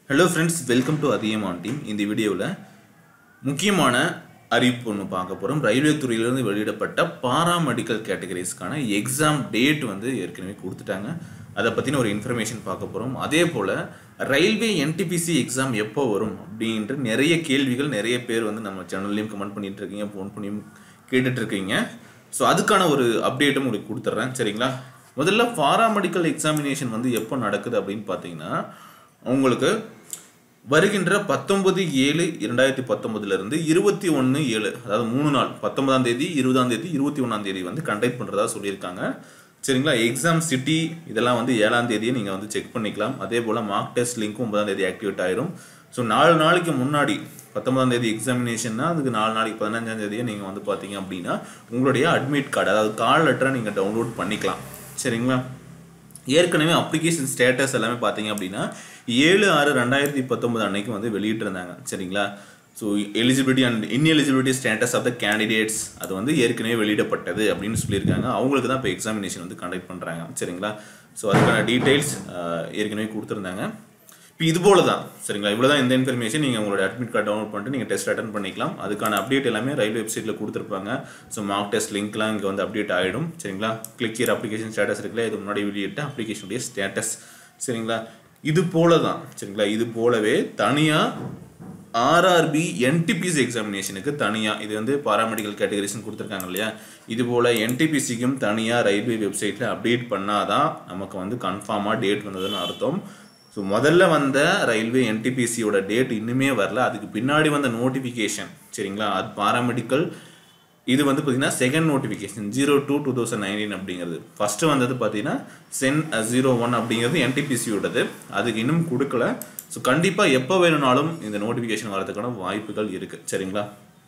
hello friends welcome to Athiyaman team இந்த வீடியோவில் முக்கியமான அறிவிப்பு ஒன்று பார்க்க போகிறோம் ரயில்வே துறையிலிருந்து வெளியிடப்பட்ட பாராமெடிக்கல் கேட்டகரிஸ்க்கான எக்ஸாம் டேட் வந்து ஏற்கனவே கொடுத்துட்டாங்க அதை பற்றின ஒரு இன்ஃபர்மேஷன் பார்க்க போகிறோம் அதே போல் ரயில்வே என்டிபிசி எக்ஸாம் எப்போ வரும் அப்படின்ற நிறைய கேள்விகள் நிறைய பேர் வந்து நம்ம சேனல்லையும் கமெண்ட் பண்ணிட்டு இருக்கீங்க ஃபோன் பண்ணியும் கேட்டுட்டு இருக்கீங்க ஸோ அதுக்கான ஒரு அப்டேட்டும் உங்களுக்கு கொடுத்துட்றேன் சரிங்களா முதல்ல பாராமெடிக்கல் எக்ஸாமினேஷன் வந்து எப்போ நடக்குது அப்படின்னு பார்த்தீங்கன்னா உங்களுக்கு வருகின்ற பத்தொன்பது ஏழு இரண்டாயிரத்தி பத்தொன்பதுலேருந்து இருபத்தி ஒன்று ஏழு அதாவது மூணு நாள் பத்தொன்பதாம் தேதி இருபதாம் தேதி இருபத்தி ஒன்றாம் தேதி வந்து கண்டக்ட் பண்ணுறதா சொல்லியிருக்காங்க சரிங்களா எக்ஸாம் சிட்டி இதெல்லாம் வந்து ஏழாம் தேதியே நீங்கள் வந்து செக் பண்ணிக்கலாம் அதே போல் மார்க் டெஸ்ட் லிங்க்கும் ஒன்பதாம் தேதி ஆக்டிவேட் ஆயிரும் ஸோ நாலு நாளைக்கு முன்னாடி பத்தொன்பதாம் தேதி எக்ஸாமினேஷன்னா அதுக்கு நாலு நாளைக்கு பதினஞ்சாம் தேதியே நீங்கள் வந்து பார்த்தீங்க அப்படின்னா உங்களுடைய அட்மிட் கார்டு அதாவது கால் லெட்டரை நீங்கள் டவுன்லோட் பண்ணிக்கலாம் சரிங்களா ஏற்கனவே அப்ளிகேஷன் ஸ்டேட்டஸ் எல்லாமே பார்த்தீங்க அப்படின்னா ஏழு ஆறு ரெண்டாயிரத்தி பத்தொன்பது அன்னைக்கு வந்து வெளியிட்டிருந்தாங்க சரிங்களா so eligibility and ineligibility status of the candidates அது வந்து ஏற்கனவே வெளியிடப்பட்டது அப்படின்னு சொல்லியிருக்காங்க அவங்களுக்கு தான் இப்போ எக்ஸாமினேஷன் வந்து கண்டக்ட் பண்ணுறாங்க சரிங்களா ஸோ அதுக்கான டீட்டெயில்ஸ் ஏற்கனவே கொடுத்துருந்தாங்க இப்போ இது போல தான் சரிங்களா இவ்வளோ தான் இந்த இன்ஃபர்மேஷன் நீங்கள் உங்களோட அட்மிட் கார்டு டவுன்லோட் பண்ணிட்டு நீங்கள் டெஸ்ட் அட்டன் பண்ணிக்கலாம் அதுக்கான அப்டேட் எல்லாமே ரயில்வே வெப்சைட்டில் கொடுத்துருப்பாங்க ஸோ மார்க் டெஸ்ட் லிங்க்லாம் இங்கே வந்து அப்டேட் ஆகிடும் சரிங்களா கிளிக் இயர் அப்ளிகேஷன் ஸ்டேட்டஸ் இருக்குல்ல இது முன்னாடி வெளியிட்ட அப்ளிகேஷனுடைய ஸ்டேட்டஸ் சரிங்களா இது போல தான் சரிங்களா இது போலவே தனியாக ஆர்ஆர்பி என்டிபிசி எக்ஸாமினேஷனுக்கு தனியாக இது வந்து பாராமெடிக்கல் கேட்டகரிஸ்னு கொடுத்துருக்காங்க இல்லையா இது போல் என்டிபிசிக்கும் தனியாக ரயில்வே வெப்சைட்டில் அப்டேட் பண்ணாதான் நமக்கு வந்து கன்ஃபார்மாக டேட் வந்ததுன்னு அர்த்தம் ஸோ முதல்ல வந்த ரயில்வே என்டிபிசியோட டேட் இன்னுமே வரல அதுக்கு பின்னாடி வந்த நோட்டிஃபிகேஷன் சரிங்களா அது பாராமெடிக்கல் இது வந்து பார்த்தீங்கன்னா second notification zero two two thousand nineteen அப்படிங்கிறது ஃபஸ்ட்டு வந்தது பார்த்தீங்கன்னா சென் ஜீரோ ஒன் அப்படிங்கிறது என்டிபிசியோடது அதுக்கு இன்னும் கொடுக்கல ஸோ கண்டிப்பாக எப்போ வேணும்னாலும் இந்த நோட்டிஃபிகேஷன் வரதுக்கான வாய்ப்புகள் இருக்குது சரிங்களா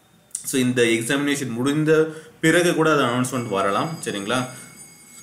ஸோ இந்த எக்ஸாமினேஷன் முடிந்த பிறகு கூட அது அனௌன்ஸ்மெண்ட் வரலாம் சரிங்களா ஸோ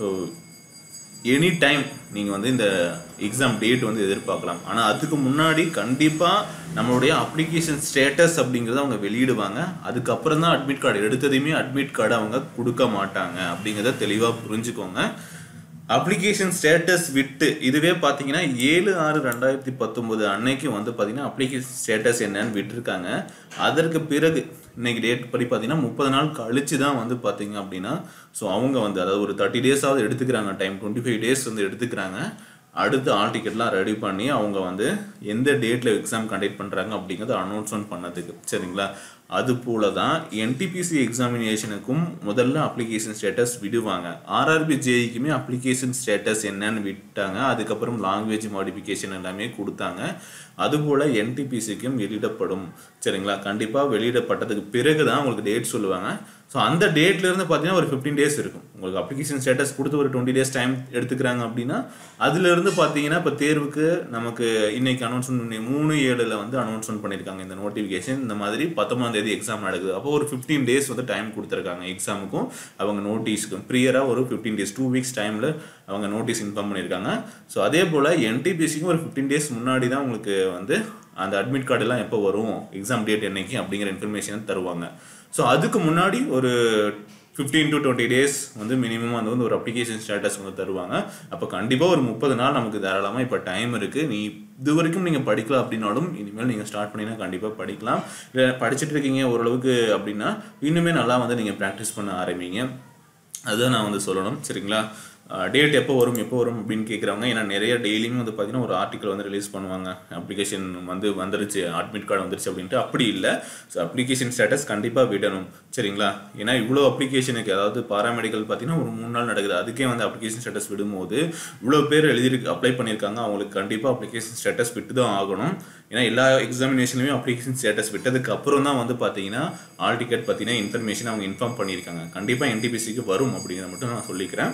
எனி டைம் நீங்கள் வந்து இந்த எக்ஸாம் டேட் வந்து எதிர்பார்க்கலாம் ஆனால் அதுக்கு முன்னாடி கண்டிப்பாக நம்மளுடைய அப்ளிகேஷன் ஸ்டேட்டஸ் அப்படிங்கிறத அவங்க வெளியிடுவாங்க அதுக்கப்புறம் தான் அட்மிட் கார்டு எடுத்ததையுமே அட்மிட் கார்டு அவங்க கொடுக்க மாட்டாங்க அப்படிங்கிறத தெளிவாக புரிஞ்சுக்கோங்க அப்ளிகேஷன் ஸ்டேட்டஸ் விட்டு இதுவே பார்த்தீங்கன்னா ஏழு ஆறு ரெண்டாயிரத்தி பத்தொம்போது அன்னைக்கு வந்து பார்த்தீங்கன்னா அப்ளிகேஷன் ஸ்டேட்டஸ் என்னன்னு விட்டுருக்காங்க அதற்கு பிறகு இன்னைக்கு டேட் படி பார்த்தீங்கன்னா முப்பது நாள் கழிச்சு தான் வந்து பார்த்தீங்க அப்படின்னா ஸோ அவங்க வந்து அதாவது ஒரு தேர்ட்டி டேஸாவது எடுத்துக்கிறாங்க டைம் டுவெண்ட்டி ஃபைவ் டேஸ் வந்து எடுத்துக்கிறாங்க அடுத்து ஆல் டிக்கெட்லாம் ரெடி பண்ணி அவங்க வந்து எந்த டேட்டில் எக்ஸாம் கண்டக்ட் பண்ணுறாங்க அப்படிங்கிறத அனௌன்ஸ்மெண்ட் பண்ணதுக்கு சரிங்களா அது போல தான் என்டிபிசி எக்ஸாமினேஷனுக்கும் முதல்ல அப்ளிகேஷன் ஸ்டேட்டஸ் விடுவாங்க ஆர்ஆர்பி ஜேஇக்குமே அப்ளிகேஷன் ஸ்டேட்டஸ் என்னன்னு விட்டாங்க அதுக்கப்புறம் லாங்குவேஜ் மாடிஃபிகேஷன் எல்லாமே கொடுத்தாங்க அதுபோல் என்டிபிசிக்கும் வெளியிடப்படும் சரிங்களா கண்டிப்பாக வெளியிடப்பட்டதுக்கு பிறகு தான் உங்களுக்கு டேட் சொல்லுவாங்க ஸோ அந்த டேட்லேருந்து பார்த்தீங்கன்னா ஒரு ஃபிஃப்டீன் டேஸ் இருக்கும் உங்களுக்கு அப்ளிகேஷன் ஸ்டேட்டஸ் கொடுத்து ஒரு டுவெண்ட்டி டேஸ் டைம் எடுத்துக்கிறாங்க அப்படின்னா அதுலேருந்து பார்த்தீங்கன்னா இப்போ தேர்வுக்கு நமக்கு இன்னைக்கு அனௌன்ஸ்மெண்ட் மூணு ஏழில் வந்து அனௌன்ஸ்மெண்ட் பண்ணியிருக்காங்க இந்த நோட்டிஃபிகேஷன் இந்த மாதிரி பத்தொன்பதாம் தேதி எக்ஸாம் நடக்குது அப்போ ஒரு ஃபிஃப்டீன் டேஸ் வந்து டைம் கொடுத்துருக்காங்க எக்ஸாமுக்கும் அவங்க நோட்டீஸ்க்கும் ப்ரியராக ஒரு ஃபிஃப்டீன் டேஸ் டூ வீக்ஸ் டைமில் அவங்க நோட்டீஸ் இன்ஃபார்ம் பண்ணியிருக்காங்க ஸோ அதே போல் என்டிபிசிக்கும் ஒரு ஃபிஃப்டீன் டேஸ் முன்னாடி தான் உங்களுக்கு வந்து அந்த அட்மிட் கார்டெல்லாம் எப்போ வரும் எக்ஸாம் டேட் என்னைக்கு அப்படிங்கிற இன்ஃபர்மேஷன் தருவாங்க ஸோ அதுக்கு முன்னாடி ஒரு ஃபிஃப்டீன் டு டுவெண்ட்டி டேஸ் வந்து மினிமம் வந்து வந்து ஒரு அப்ளிகேஷன் ஸ்டேட்டஸ் வந்து தருவாங்க அப்போ கண்டிப்பாக ஒரு முப்பது நாள் நமக்கு தாராளமாக இப்போ டைம் இருக்குது நீ இது வரைக்கும் நீங்கள் படிக்கலாம் அப்படின்னாலும் இனிமேல் நீங்கள் ஸ்டார்ட் பண்ணினா கண்டிப்பாக படிக்கலாம் இல்லை படிச்சுட்டு இருக்கீங்க ஓரளவுக்கு அப்படின்னா இன்னுமே நல்லா வந்து நீங்கள் ப்ராக்டிஸ் பண்ண ஆரம்பிங்க அதுதான் நான் வந்து சொல்லணும் சரிங்களா டேட் எப்போ வரும் எப்போ வரும் அப்படின்னு கேட்குறவங்க ஏன்னா நிறைய டெய்லியும் வந்து பார்த்தீங்கன்னா ஒரு ஆர்டிக்கல் வந்து ரிலீஸ் பண்ணுவாங்க அப்ளிகேஷன் வந்து வந்துருச்சு அட்மிட் கார்டு வந்துருச்சு அப்படின்ட்டு அப்படி இல்லை ஸோ அப்ளிகேஷன் ஸ்டேட்டஸ் கண்டிப்பாக விடணும் சரிங்களா ஏன்னா இவ்வளோ அப்ளிகேஷனுக்கு அதாவது பாராமெடிக்கல் பார்த்தீங்கன்னா ஒரு மூணு நாள் நடக்குது அதுக்கே வந்து அப்ளிகேஷன் ஸ்டேட்டஸ் விடும்போது இவ்வளோ பேர் எழுதிருக்கு அப்ளை பண்ணியிருக்காங்க அவங்களுக்கு கண்டிப்பாக அப்ளிகேஷன் ஸ்டேட்டஸ் விட்டு தான் ஆகணும் ஏன்னா எல்லா எக்ஸாமினேஷனுமே அப்ளிகேஷன் ஸ்டேட்டஸ் விட்டதுக்கு அப்புறம் தான் வந்து பார்த்தீங்கன்னா ஆல் டிக்கெட் பார்த்தீங்கன்னா இன்ஃபர்மேஷன் அவங்க இன்ஃபார்ம் பண்ணியிருக்காங்க கண்டிப்பாக என்டிபிசிக்கு வரும் அப்படிங்கிறத மட்டும் நான் சொல்லிக்கிறேன்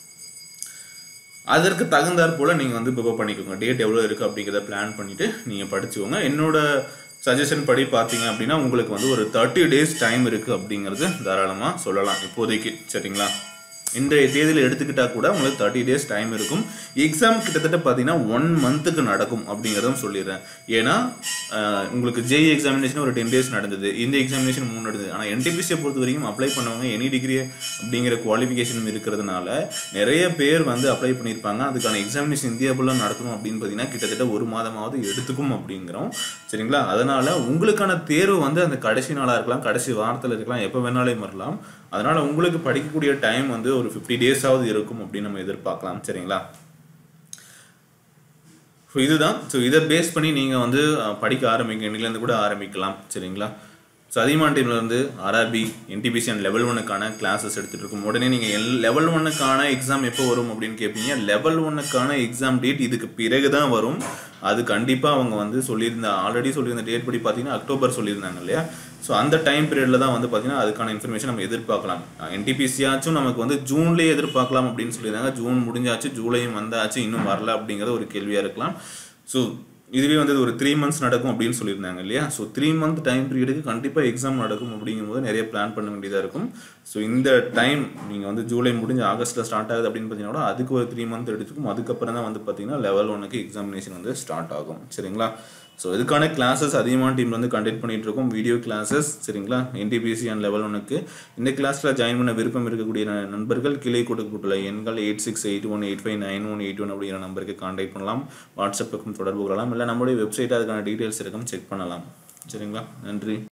அதற்கு தகுந்தாற் போல் நீங்கள் வந்து ப்ரிப்பேர் பண்ணிக்கோங்க டேட் எவ்வளோ இருக்குது அப்படிங்கிறத பிளான் பண்ணிவிட்டு நீங்கள் படிச்சுக்கோங்க என்னோட சஜஷன் படி பார்த்தீங்க அப்படின்னா உங்களுக்கு வந்து ஒரு தேர்ட்டி டேஸ் டைம் இருக்குது அப்படிங்கிறது தாராளமாக சொல்லலாம் இப்போதைக்கு சரிங்களா இன்றைய தேதியில் எடுத்துக்கிட்டா கூட உங்களுக்கு தேர்ட்டி டேஸ் டைம் இருக்கும் எக்ஸாம் கிட்டத்தட்ட பார்த்தீங்கன்னா ஒன் மந்த்துக்கு நடக்கும் அப்படிங்கிறதும் சொல்லிடுறேன் ஏன்னா அஹ், உங்களுக்கு ஜேஇ எக்ஸாமினேஷன் ஒரு டென் டேஸ் நடந்தது இந்த எக்ஸாமினேஷன் மூணு நடந்தது ஆனால் என்டிபிசியை பொறுத்த வரைக்கும் அப்ளை பண்ணவங்க எனி டிகிரி அப்படிங்கிற குவாலிஃபிகேஷன் இருக்கிறதுனால நிறைய பேர் வந்து அப்ளை பண்ணியிருப்பாங்க அதுக்கான எக்ஸாமினேஷன் இந்தியா ஃபுல்லாக நடத்தணும் அப்படின்னு பார்த்தீங்கன்னா கிட்டத்தட்ட ஒரு மாதமாவது எடுத்துக்கும் அப்படிங்கிறோம் சரிங்களா அதனால உங்களுக்கான தேர்வு வந்து அந்த கடைசி நாளாக இருக்கலாம் கடைசி வாரத்தில் இருக்கலாம் எப்போ வேணாலும் வரலாம் அதனால உங்களுக்கு படிக்கக்கூடிய டைம் வந்து ஒரு ஃபிஃப்டி டேஸாவது இருக்கும் அப்படின்னு நம்ம எதிர்பார்க்கலாம் சரிங்களா ஸோ இதுதான் ஸோ இதை பேஸ் பண்ணி நீங்கள் வந்து அஹ், படிக்க ஆரம்பிங்க இன்னிலேருந்து கூட ஆரம்பிக்கலாம் சரிங்களா ஸோ அதிகமான டைமில் வந்து ஆர்ஆர்பி என்டிபிசி அண்ட் லெவல் ஒன்னுக்கான கிளாஸஸ் எடுத்துகிட்டு இருக்கும் உடனே நீங்கள் எல் லெவல் ஒன்னுக்கான எக்ஸாம் எப்போ வரும் அப்படின்னு கேட்பீங்க லெவல் ஒன்னுக்கான எக்ஸாம் டேட் இதுக்கு பிறகு தான் வரும் அது கண்டிப்பாக அவங்க வந்து சொல்லியிருந்த ஆல்ரெடி சொல்லியிருந்த டேட் படி பார்த்தீங்கன்னா அக்டோபர் சொல்லியிருந்தாங்க இல்லையா ஸோ அந்த டைம் பீரியடில் தான் வந்து பார்த்தீங்கன்னா அதுக்கான இன்ஃபர்மேஷன் நம்ம எதிர்பார்க்கலாம் என்டிபிசியாச்சும் நமக்கு வந்து ஜூன்லேயே எதிர்பார்க்கலாம் அப்படின்னு சொல்லியிருந்தாங்க ஜூன் முடிஞ்சாச்சு ஜூலையும் வந்தாச்சு இன்னும் வரல அப்படிங்கிறது ஒரு கேள்வியாக இருக்கலாம் ஸோ இதுவே வந்து இது ஒரு த்ரீ மந்த்ஸ் நடக்கும் அப்படின்னு சொல்லியிருந்தாங்க இல்லையா ஸோ த்ரீ மந்த் டைம் பீரியடுக்கு கண்டிப்பாக எக்ஸாம் நடக்கும் அப்படிங்கும்போது நிறைய பிளான் பண்ண வேண்டியதாக இருக்கும் ஸோ இந்த டைம் நீங்கள் வந்து ஜூலை முடிஞ்சு ஆகஸ்ட்டில் ஸ்டார்ட் ஆகுது அப்படின்னு பார்த்தீங்கன்னா கூட அதுக்கு ஒரு த்ரீ மந்த் எடுத்துக்கும் அதுக்கப்புறம் தான் வந்து பார்த்தீங்கன்னா லெவல் ஒன்னுக்கு எக்ஸாமினேஷன் வந்து ஸ்டார்ட் ஆகும் சரிங்களா ஸோ இதுக்கான கிளாஸஸ் அதிகமான டீம் வந்து கண்டக்ட் பண்ணிட்டு இருக்கோம் வீடியோ கிளாஸஸ் சரிங்களா என்டிபிசி அண்ட் லெவல் ஒன்னுக்கு இந்த கிளாஸில் ஜாயின் பண்ண விருப்பம் இருக்கக்கூடிய ந- நண்பர்கள் கீழே கொடுக்கப்பட்டுள்ள எண்கள் eight six eight one eight five nine one eight one அப்படிங்கிற நம்பருக்கு கான்டாக்ட் பண்ணலாம் வாட்ஸ்அப் பக்கம் தொடர்பு கொள்ளலாம் இல்லை நம்மளுடைய வெப்சைட் அதுக்கான டீட்டெயில்ஸ் இருக்கும் செக் பண்ணலாம் சரிங்களா நன்றி